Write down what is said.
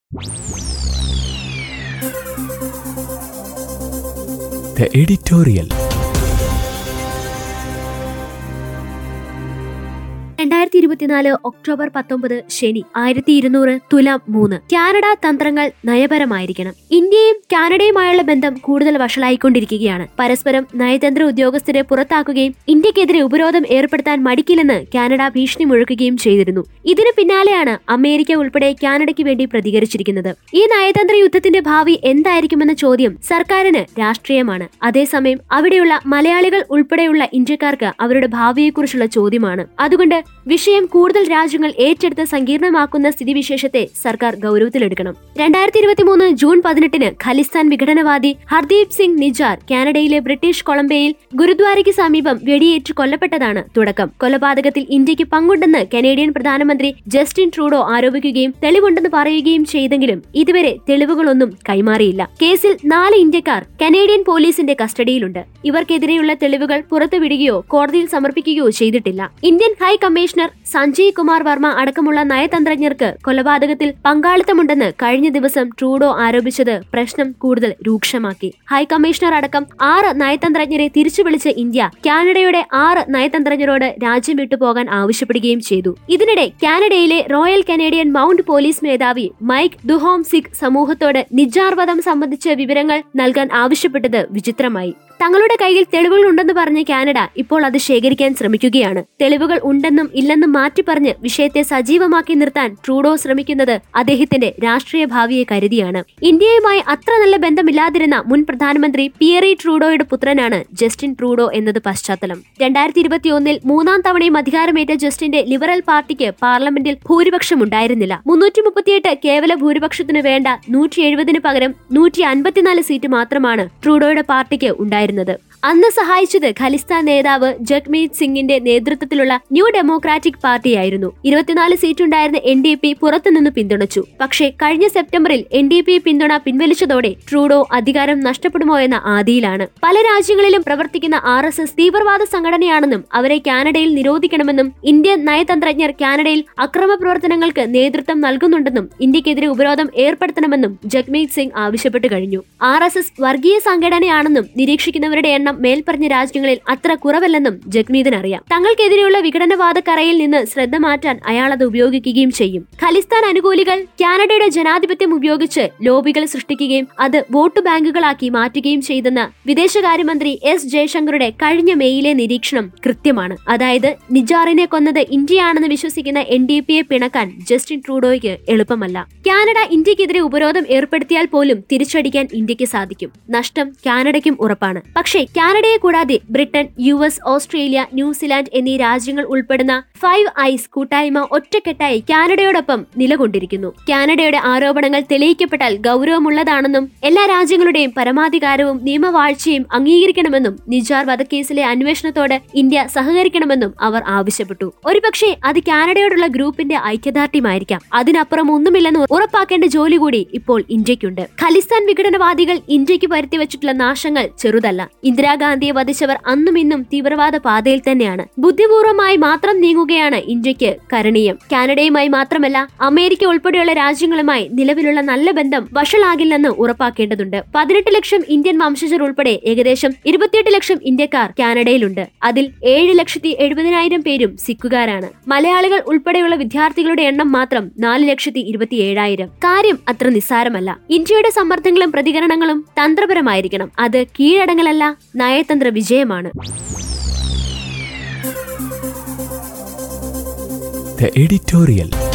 The editorial. രണ്ടായിരത്തി ഇരുപത്തിനാല് October പത്തൊമ്പത് ശനി ആയിരത്തി ഇരുന്നൂറ് തുലാം മൂന്ന് കാനഡ തന്ത്രങ്ങൾ നയപരമായിരിക്കണം ഇന്ത്യയും കാനഡയുമായുള്ള ബന്ധം കൂടുതൽ വഷളായിക്കൊണ്ടിരിക്കുകയാണ് പരസ്പരം നയതന്ത്ര ഉദ്യോഗസ്ഥരെ പുറത്താക്കുകയും ഇന്ത്യക്കെതിരെ ഉപരോധം ഏർപ്പെടുത്താൻ മടിക്കില്ലെന്ന് കാനഡ ഭീഷണി മുഴക്കുകയും ചെയ്തിരുന്നു ഇതിന് പിന്നാലെയാണ് അമേരിക്ക ഉൾപ്പെടെ കാനഡയ്ക്ക് വേണ്ടി പ്രതികരിച്ചിരിക്കുന്നത് ഈ നയതന്ത്ര യുദ്ധത്തിന്റെ ഭാവി എന്തായിരിക്കുമെന്ന ചോദ്യം സർക്കാരിന് രാഷ്ട്രീയമാണ് അതേസമയം അവിടെയുള്ള മലയാളികൾ ഉൾപ്പെടെയുള്ള ഇന്ത്യക്കാർക്ക് അവരുടെ ഭാവിയെക്കുറിച്ചുള്ള ചോദ്യമാണ് അതുകൊണ്ട് വിഷയം കൂടുതൽ രാജ്യങ്ങൾ ഏറ്റെടുത്ത് സങ്കീർണമാക്കുന്ന സ്ഥിതിവിശേഷത്തെ സർക്കാർ ഗൗരവത്തിലെടുക്കണം രണ്ടായിരത്തി ഇരുപത്തി മൂന്ന് ജൂൺ പതിനെട്ടിന് ഖലിസ്ഥാൻ വിഘടനവാദി ഹർദീപ് സിംഗ് നിജാർ കാനഡയിലെ ബ്രിട്ടീഷ് കൊളംബിയയിൽ ഗുരുദ്വാരയ്ക്ക് സമീപം വെടിയേറ്റ് കൊല്ലപ്പെട്ടതാണ് തുടക്കം കൊലപാതകത്തിൽ ഇന്ത്യക്ക് പങ്കുണ്ടെന്ന് കനേഡിയൻ പ്രധാനമന്ത്രി ജസ്റ്റിൻ ട്രൂഡോ ആരോപിക്കുകയും തെളിവുണ്ടെന്ന് പറയുകയും ചെയ്തെങ്കിലും ഇതുവരെ തെളിവുകളൊന്നും കൈമാറിയില്ല കേസിൽ നാല് ഇന്ത്യക്കാർ കനേഡിയൻ പോലീസിന്റെ കസ്റ്റഡിയിലുണ്ട് ഇവർക്കെതിരെയുള്ള തെളിവുകൾ പുറത്തുവിടുകയോ കോടതിയിൽ സമർപ്പിക്കുകയോ ചെയ്തിട്ടില്ല Indian high commissioner Sanjay Kumar Varma അടക്കമുള്ള നയതന്ത്രജ്ഞർക്ക് കൊലപാതകത്തിൽ പങ്കാളിത്തമുണ്ടെന്ന് കഴിഞ്ഞ ദിവസം ട്രൂഡോ ആരോപിച്ചത് പ്രശ്നം കൂടുതൽ രൂക്ഷമാക്കി ഹൈ കമ്മീഷണർ അടക്കം ആറ് നയതന്ത്രജ്ഞരെ തിരിച്ചു വിളിച്ച് ഇന്ത്യ കാനഡയുടെ ആറ് നയതന്ത്രജ്ഞരോട് രാജ്യം വിട്ടുപോകാൻ ആവശ്യപ്പെടുകയും ചെയ്തു ഇതിനിടെ കാനഡയിലെ റോയൽ കനേഡിയൻ മൗണ്ട് പോലീസ് മേധാവി മൈക്ക് ദുഹോം സിഖ് സമൂഹത്തോട് നിജാർ വധം സംബന്ധിച്ച വിവരങ്ങൾ നൽകാൻ ആവശ്യപ്പെട്ടത് വിചിത്രമായി തങ്ങളുടെ കയ്യിൽ തെളിവുകൾ ഉണ്ടെന്ന് പറഞ്ഞ് കാനഡ ഇപ്പോൾ അത് ശേഖരിക്കാൻ ശ്രമിക്കുകയാണ് തെളിവുകൾ ഉണ്ടെന്നും ഇല്ലെന്നും മാറ്റി പറഞ്ഞ് വിഷയത്തെ സജീവമാക്കി നിർത്താൻ ട്രൂഡോ ശ്രമിക്കുന്നത് അദ്ദേഹത്തിന്റെ രാഷ്ട്രീയ ഭാവിയെ കരുതിയാണ് ഇന്ത്യയുമായി അത്ര നല്ല ബന്ധമില്ലാതിരുന്ന മുൻ പ്രധാനമന്ത്രി പിയറി ട്രൂഡോയുടെ പുത്രനാണ് ജസ്റ്റിൻ ട്രൂഡോ എന്നത് പശ്ചാത്തലം രണ്ടായിരത്തി ഇരുപത്തിയൊന്നിൽ മൂന്നാം തവണയും അധികാരമേറ്റ ജസ്റ്റിന്റെ ലിബറൽ പാർട്ടിക്ക് പാർലമെന്റിൽ ഭൂരിപക്ഷം ഉണ്ടായിരുന്നില്ല മുന്നൂറ്റി മുപ്പത്തിയെട്ട് കേവല ഭൂരിപക്ഷത്തിനു വേണ്ട നൂറ്റി എഴുപതിന് പകരം നൂറ്റി അൻപത്തിനാല് സീറ്റ് മാത്രമാണ് ട്രൂഡോയുടെ പാർട്ടിക്ക് ഉണ്ടായിരുന്നത് അന്ന് സഹായിച്ചത് ഖലിസ്ഥാൻ നേതാവ് ജഗ്മീത് സിംഗിന്റെ നേതൃത്വത്തിലുള്ള ന്യൂ ഡെമോക്രാറ്റിക് പാർട്ടിയായിരുന്നു ഇരുപത്തിനാല് സീറ്റുണ്ടായിരുന്ന എൻ ഡി പി പുറത്തുനിന്ന് പിന്തുണച്ചു പക്ഷേ കഴിഞ്ഞ സെപ്റ്റംബറിൽ എൻ ഡി പി പിന്തുണ പിൻവലിച്ചതോടെ ട്രൂഡോ അധികാരം നഷ്ടപ്പെടുമോ എന്ന ആദിയിലാണ് പല രാജ്യങ്ങളിലും പ്രവർത്തിക്കുന്ന ആർ എസ് എസ് തീവ്രവാദ സംഘടനയാണെന്നും അവരെ കാനഡയിൽ നിരോധിക്കണമെന്നും ഇന്ത്യൻ നയതന്ത്രജ്ഞർ കാനഡയിൽ അക്രമ പ്രവർത്തനങ്ങൾക്ക് നേതൃത്വം നൽകുന്നുണ്ടെന്നും ഇന്ത്യക്കെതിരെ ഉപരോധം ഏർപ്പെടുത്തണമെന്നും ജഗ്മീത് സിംഗ് ആവശ്യപ്പെട്ടു കഴിഞ്ഞു ആർ എസ് എസ് വർഗീയ സംഘടനയാണെന്നും നിരീക്ഷിക്കുന്നവരുടെ എണ്ണം മേൽപ്പറഞ്ഞ രാജ്യങ്ങളിൽ അത്ര കുറവല്ലെന്നും ജഗ്മീദിന് അറിയാം തങ്ങൾക്കെതിരെയുള്ള വിഘടനവാദ കറയിൽ നിന്ന് ശ്രദ്ധ മാറ്റാൻ അയാൾ അത് ഉപയോഗിക്കുകയും ചെയ്യും ഖലിസ്ഥാൻ അനുകൂലികൾ കാനഡയുടെ ജനാധിപത്യം ഉപയോഗിച്ച് ലോബികൾ സൃഷ്ടിക്കുകയും അത് വോട്ട് ബാങ്കുകളാക്കി മാറ്റുകയും ചെയ്തെന്ന വിദേശകാര്യമന്ത്രി എസ് ജയശങ്കറുടെ കഴിഞ്ഞ മെയിലെ നിരീക്ഷണം കൃത്യമാണ് അതായത് നിജാറിനെ കൊന്നത് ഇന്ത്യയാണെന്ന് വിശ്വസിക്കുന്ന എൻ ഡി പിയെ പിണക്കാൻ ജസ്റ്റിൻ ട്രൂഡോയ്ക്ക് എളുപ്പമല്ല കാനഡ ഇന്ത്യക്കെതിരെ ഉപരോധം ഏർപ്പെടുത്തിയാൽ പോലും തിരിച്ചടിക്കാൻ ഇന്ത്യക്ക് സാധിക്കും നഷ്ടം കാനഡയ്ക്കും ഉറപ്പാണ് പക്ഷേ കാനഡയെ കൂടാതെ Britain U S Australia New Zealand എന്നീ രാജ്യങ്ങൾ ഉൾപ്പെടുന്ന ഫൈവ് ഐസ് കൂട്ടായ്മ ഒറ്റക്കെട്ടായി കാനഡയോടൊപ്പം നിലകൊണ്ടിരിക്കുന്നു കാനഡയുടെ ആരോപണങ്ങൾ തെളിയിക്കപ്പെട്ടാൽ ഗൗരവമുള്ളതാണെന്നും എല്ലാ രാജ്യങ്ങളുടെയും പരമാധികാരവും നിയമവാഴ്ചയും അംഗീകരിക്കണമെന്നും നിജാർ വധക്കേസിലെ അന്വേഷണത്തോട് ഇന്ത്യ സഹകരിക്കണമെന്നും അവർ ആവശ്യപ്പെട്ടു ഒരുപക്ഷെ അത് കാനഡയോടുള്ള ഗ്രൂപ്പിന്റെ ഐക്യദാർഢ്യമായിരിക്കാം അതിനപ്പുറം ഒന്നുമില്ലെന്ന് ഉറപ്പാക്കേണ്ട ജോലി കൂടി ഇപ്പോൾ ഇന്ത്യക്കുണ്ട് ഖലിസ്ഥാൻ വിഘടനവാദികൾ ഇന്ത്യക്ക് വരുത്തിവെച്ചിട്ടുള്ള നാശങ്ങൾ ചെറുതല്ല ഇന്ദിരാഗാന്ധിയെ വധിച്ചവർ അന്നും ഇന്നും തീവ്രവാദ പാതയിൽ തന്നെയാണ് ബുദ്ധിപൂർവമായി മാത്രം നീങ്ങുകയാണ് ഇന്ത്യക്ക് കരണീയം കാനഡയുമായി മാത്രമല്ല അമേരിക്ക ഉൾപ്പെടെയുള്ള രാജ്യങ്ങളുമായി നിലവിലുള്ള നല്ല ബന്ധം വഷളാകില്ലെന്ന് ഉറപ്പാക്കേണ്ടതുണ്ട് പതിനെട്ട് ലക്ഷം ഇന്ത്യൻ വംശജർ ഉൾപ്പെടെ ഏകദേശം ഇരുപത്തിയെട്ട് ലക്ഷം ഇന്ത്യക്കാർ കാനഡയിലുണ്ട് അതിൽ ഏഴ് ലക്ഷത്തി എഴുപതിനായിരം പേരും സിഖുകാരാണ് മലയാളികൾ ഉൾപ്പെടെയുള്ള വിദ്യാർത്ഥികളുടെ എണ്ണം മാത്രം നാല് ലക്ഷത്തി ഇരുപത്തിയേഴായിരം കാര്യം അത്ര നിസ്സാരമല്ല ഇന്ത്യയുടെ സമ്മർദ്ദങ്ങളും പ്രതികരണങ്ങളും തന്ത്രപരമായിരിക്കണം അത് കീഴടങ്ങലല്ല നയതന്ത്ര വിജയമാണ് The editorial.